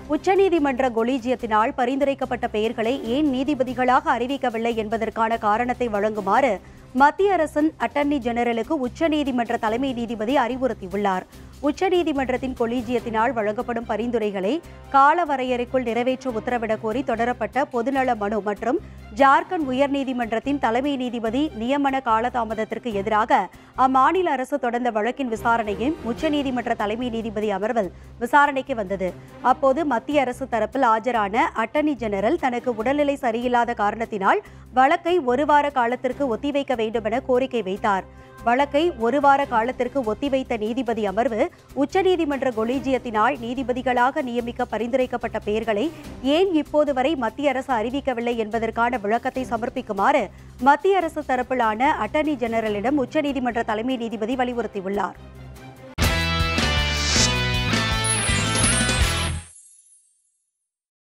உச்சநீதிமன்ற கொலீஜியத்தினால் பரிந்துரைக்கப்பட்ட பெயர்களை ஏன் நீதிபதிகளாக அறிவிக்கவில்லை என்பதற்கான காரணத்தை வழங்குமாறு மத்திய அரசின் அட்டர்னி ஜெனரலுக்கு உச்சநீதிமன்ற தலைமை நீதிபதி அறிவுறுத்தியுள்ளார் உச்சநீதிமன்றத்தின் கொலீஜியத்தினால் வழங்கப்படும் பரிந்துரைகளை கால வரையறைக்குள் நிறைவேற்ற உத்தரவிடக் கோரி தொடரப்பட்ட பொதுநல மனு மற்றும் ஜார்க்கண்ட் உயர்நீதிமன்றத்தின் தலைமை நீதிபதி நியமன காலதாமதத்திற்கு எதிராக அம்மாநில அரசு தொடர்ந்த வழக்கின் விசாரணையும் உச்சநீதிமன்ற தலைமை நீதிபதி அமர்வில் விசாரணைக்கு வந்தது அப்போது மத்திய அரசு தரப்பில் ஆஜரான அட்டர்னி ஜெனரல் தனக்கு உடல்நிலை சரியில்லாத காரணத்தினால் வழக்கை ஒரு வார காலத்திற்கு ஒத்திவைக்க வேண்டுமென கோரிக்கை வைத்தார் வழக்கை ஒரு வார காலத்திற்கு ஒத்திவைத்த நீதிபதி அமர்வு உச்சநீதிமன்ற கொலீஜியத்தினால் நீதிபதிகளாக நியமிக்க பரிந்துரைக்கப்பட்ட பெயர்களை ஏன் இப்போது வரை மத்திய அரசு அறிவிக்கவில்லை என்பதற்கான விளக்கத்தை சமர்ப்பிக்குமாறு மத்திய அரசு தரப்பிலான அட்டர்னி ஜெனரலிடம் உச்சநீதிமன்ற தலைமை நீதிபதி வலியுறுத்தியுள்ளார்